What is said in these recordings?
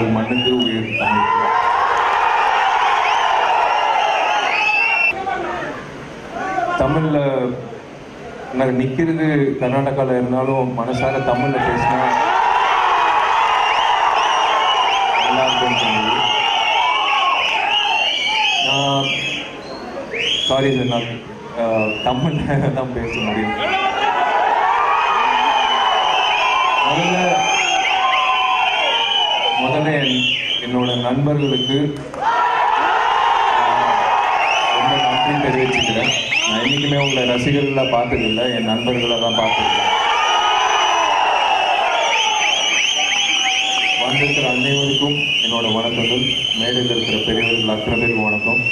எங்கள் மண்ணுக்கு உயிர் தமிழுக்கு தமிழ்ல நான் நிக்கிறது கர்நாடகால இருந்தாலும் மனசார தமிழ்ல பேசினா நல்லா இருக்கும்னு தோணுது நான் சாரி சார் நான் அஹ், தமிழ்ல தான் பேச முடியும் முதல்ல முதல்ல என் என்னோட நண்பர்களுக்கு ரொம்ப நன்றி தெரிவிச்சுக்கிறேன் நான் என்னைக்குமே உங்களை ரசிகர்களாக பார்த்ததில்லை என் நண்பர்களை தான் பார்த்துருக்கேன் வந்திருக்கிற அனைவருக்கும் என்னோட வணக்கங்கள் மேடையில் இருக்கிற பெரியவர்கள் அத்தனை பேருக்கு வணக்கம்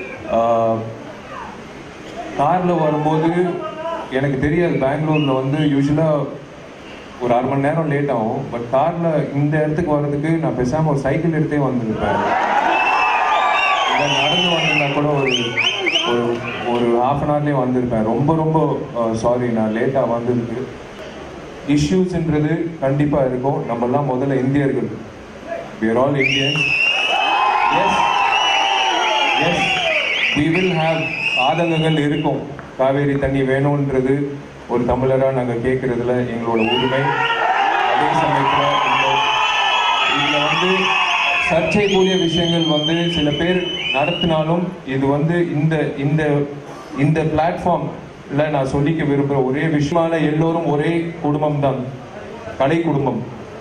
காரில் வரும்போது எனக்கு தெரியாது பெங்களூரில் வந்து யூஸ்வலாக ஒரு அரை மணி நேரம் லேட் ஆகும் பட் காரில் இந்த இடத்துக்கு வர்றதுக்கு நான் பேசாமல் ஒரு சைக்கிள் எடுத்தே வந்திருப்பேன் இல்லை நடந்து வந்திருந்தா கூட ஒரு ஒரு ஒரு ஹாஃப் அன் ஹவர்லேயே வந்திருப்பேன் ரொம்ப ரொம்ப சாரி நான் லேட்டாக வந்ததுக்கு இஷ்யூஸ்ன்றது கண்டிப்பாக இருக்கும் நம்மெல்லாம் முதல்ல இந்தியர்கள் we are all Indians yes yes we will have ஆதங்கங்கள் இருக்கும் காவேரி தண்ணி வேணும்ன்றது ஒரு தமிழராக நாங்கள் கேட்குறதுல எங்களோட உரிமை அதே சமயத்தில் இந்த இதுல வந்து சர்ச்சைக்குரிய விஷயங்கள் வந்து சில பேர் நடத்தினாலும் இது வந்து இந்த இந்த இந்த பிளாட்ஃபார்ம்ல நான் சொல்லிக்க விரும்புகிற ஒரே விஷயமான எல்லோரும் ஒரே குடும்பம் தான் கலை குடும்பம்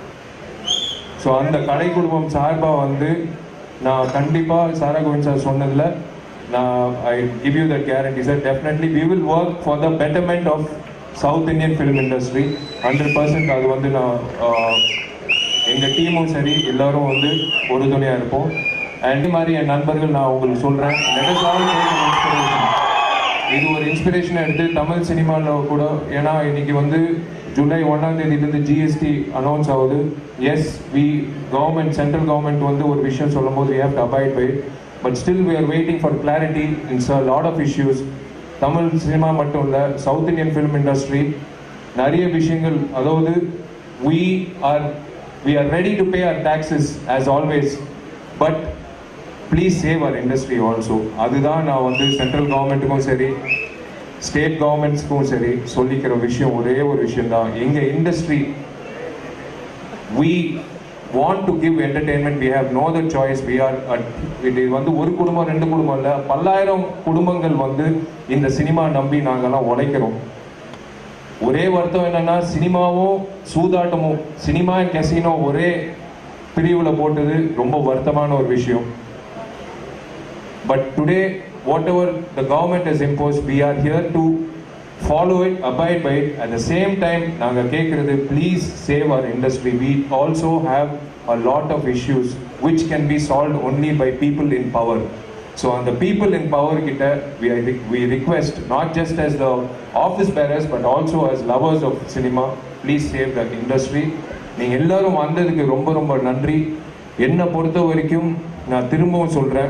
ஸோ அந்த கலை குடும்பம் சார்பாக வந்து நான் கண்டிப்பாக சாரா கோவிந்த் சார் சொன்னதில் நான் I give you that guarantee sir definitely we will work for the betterment of South Indian film industry hundred percent அது வந்து நான் ஆஹ், எங்க டீமும் சரி எல்லாரும் வந்து உறுதுணையா இருப்போம் அண்ட் இந்த மாதிரி என் நண்பர்கள் நான் உங்களுக்கு சொல்றேன் let us all take an inspiration. இது ஒரு இன்ஸ்பிரேஷன் எடுத்து தமிழ் சினிமாவில் கூட ஏன்னா இன்னைக்கு வந்து ஜூலை ஒன்றாம் தேதியிலேருந்து ஜிஎஸ்டி அனௌன்ஸ் ஆகுது yes we government central government வந்து ஒரு விஷயம் சொல்லும்போது we have to abide by it. But still we are waiting for clarity in a lot of issues Tamil cinema மட்டும் இல்லை சவுத் இந்தியன் ஃபிலிம் இண்டஸ்ட்ரி நிறைய விஷயங்கள் அதாவது we are we are ready to pay our taxes as always but please save our industry also அதுதான் நான் வந்து central கவர்மெண்ட்டுக்கும் சரி state கவர்மெண்ட்ஸ்க்கும் சரி சொல்லிக்கிற விஷயம் ஒரே ஒரு விஷயம் தான் எங்க industry we want to give entertainment we have no other choice we are at- இது வந்து ஒரு குடும்பம் ரெண்டு குடும்பம் இல்ல பல்லாயிரம் குடும்பங்கள் வந்து இந்த சினிமா நம்பி நாங்கெல்லாம் உழைக்கிறோம் ஒரே வருத்தம் என்னன்னா சினிமாவும் சூதாட்டமும் சினிமா அண்ட் கெசினோ ஒரே பிரிவுல போட்டது ரொம்ப வருத்தமான ஒரு விஷயம் But today, whatever the government has imposed, we are here to follow it, abide by it. At the same time, நாங்கள் கேட்குறது please save our industry. We also have a lot of issues which can be solved only by people in power. So on the people in power கிட்ட we, are, we request not just as the office bearers but also as lovers of cinema, please save the industry. நீங்கள் எல்லாரும் வந்ததுக்கு ரொம்ப ரொம்ப நன்றி என்னை பொறுத்த வரைக்கும் நான் திரும்பவும் சொல்கிறேன்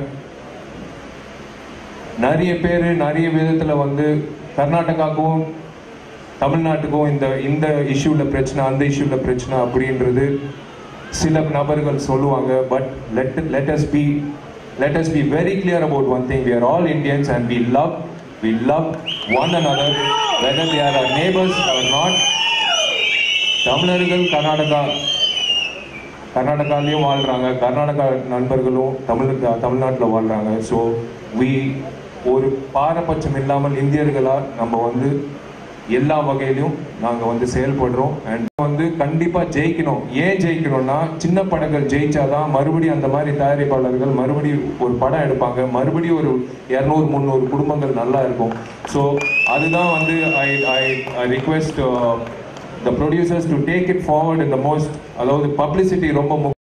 நிறைய பேர் நிறைய விதத்தில் வந்து கர்நாடகாவுக்கும் தமிழ்நாட்டுக்கும் இந்த இந்த இஷ்யூவில் பிரச்சனை அந்த இஷ்யூவில் பிரச்சனை அப்படின்றது சில நபர்கள் சொல்லுவாங்க but let let us be let us be very clear about one thing we are all Indians and we love we love one and other whether they are our neighbours or not தமிழர்கள் கர்நாடகா கர்நாடகாலையும் வாழ்றாங்க கர்நாடகா நண்பர்களும் தமிழ் தமிழ்நாட்டில் வாழ்றாங்க so we ஒரு பாரபட்சம் இல்லாமல் இந்தியர்களா நம்ம வந்து எல்லா வகையிலும் நாங்கள் வந்து செயல்படுறோம் அண்ட் வந்து கண்டிப்பாக ஜெயிக்கணும் ஏன் ஜெயிக்கணும்னா சின்ன படங்கள் ஜெயிச்சாதான் மறுபடியும் அந்த மாதிரி தயாரிப்பாளர்கள் மறுபடியும் ஒரு படம் எடுப்பாங்க மறுபடியும் ஒரு இரநூறு முந்நூறு குடும்பங்கள் நல்லா இருக்கும் ஸோ அதுதான் வந்து I I I request the producers to take it forward in the most அதாவது பப்ளிசிட்டி ரொம்ப முக்கியம்